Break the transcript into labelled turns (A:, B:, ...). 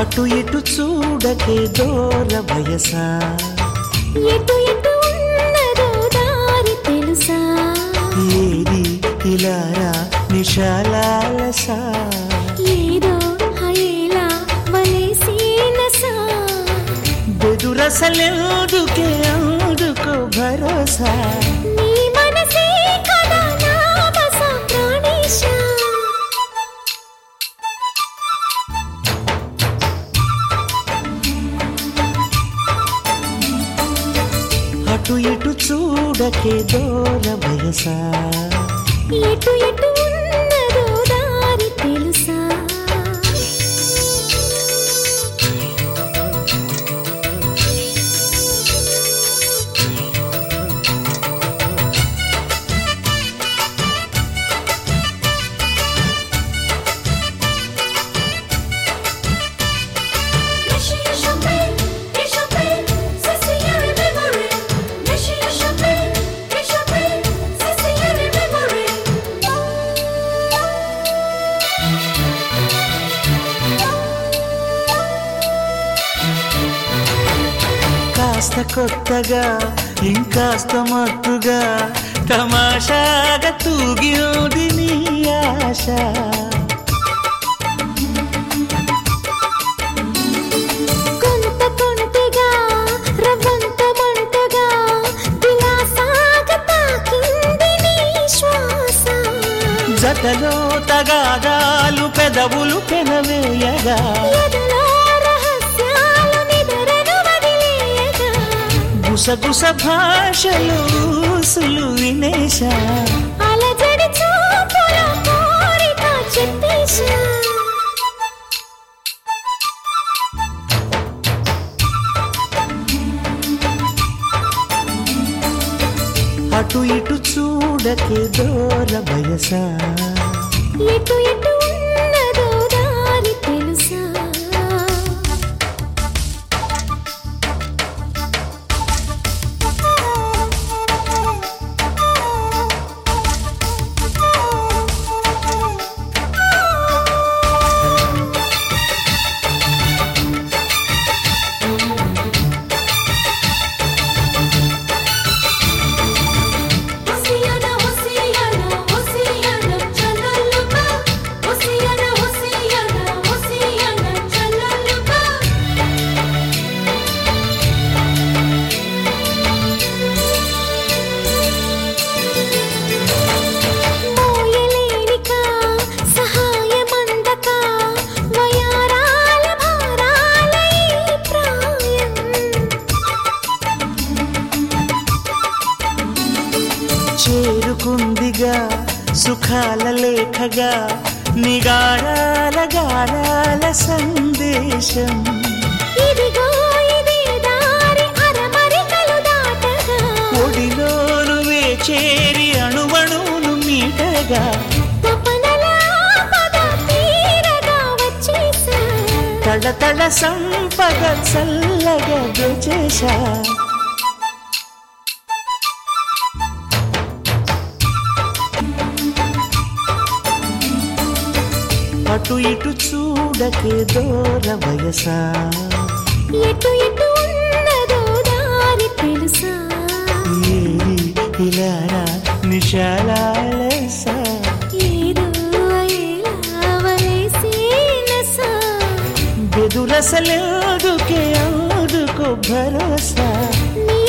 A: అటు ఇటు చూడకే దూర వయసా
B: ఎటు ఎటు ఉన్నదో దారి తెలుసా
A: ఏది ఇలారా నిశాలాలసా
B: ఏదో హయేలా వలేసిన సా
A: బెదురసలెందుకే అందుకో భరోసా
B: నీ మనసే కదా నా బస ప్రాణేశా
A: అటు ఇటు చూడకే దూర వయసా
B: ఎటు ఎటు ఉన్నదో దారి తెలుసా
A: కాస్త కొత్తగా ఇంకాస్త మత్తుగా తమాషాగా తూగింది నీ ఆశ
B: కొంత కొంటగా రవ్వంత మంటగా విలాసాగ తాకింది నీ శ్వాస
A: జతలో తగాదాలు పెదవులు పెనవేయగా
B: ఎదలో రహస్యాలు నిదరను వదిలేయగా
A: గుసగుస భాషలు ఊసులు వినేశా
B: అలజడి చూపుల కోరిక చెప్పేశా
A: అటు ఇటు చూడకే దూర వయసా
B: ఎటు ఎటు ఉన్నదో దారి తెలుసా Hosiyana, Hosiyana, Hosiyana, Chalaluka. Hosiyana, Hosiyana, Hosiyana, Chalaluka. మోయలేనిక సహాయమందక వయారాల భారాల ఈ ప్రాయం
A: చేరుకుందిగా సుఖాల లేఖగా నిగారాల గారాల సందేశం
B: ఇదిగో ఇది దారి అరమరికలు దాటగా
A: ఒడిలోను చేరి అణువణువును మీటగా
B: తపనల పద తీరగా వచ్చేసా
A: తడతడ సంపద చల్లగా దోచేశా అటు ఇటు చూడకే దూర వయసా
B: ఎటు ఎటు ఉన్నదో దారి తెలుసా
A: ఏది ఇలారా నిశాలాలసా
B: ఏదో అయ్యేలా వలేసిన సా
A: బెదురసలేదుకే అందుకో భరోసా
B: నీ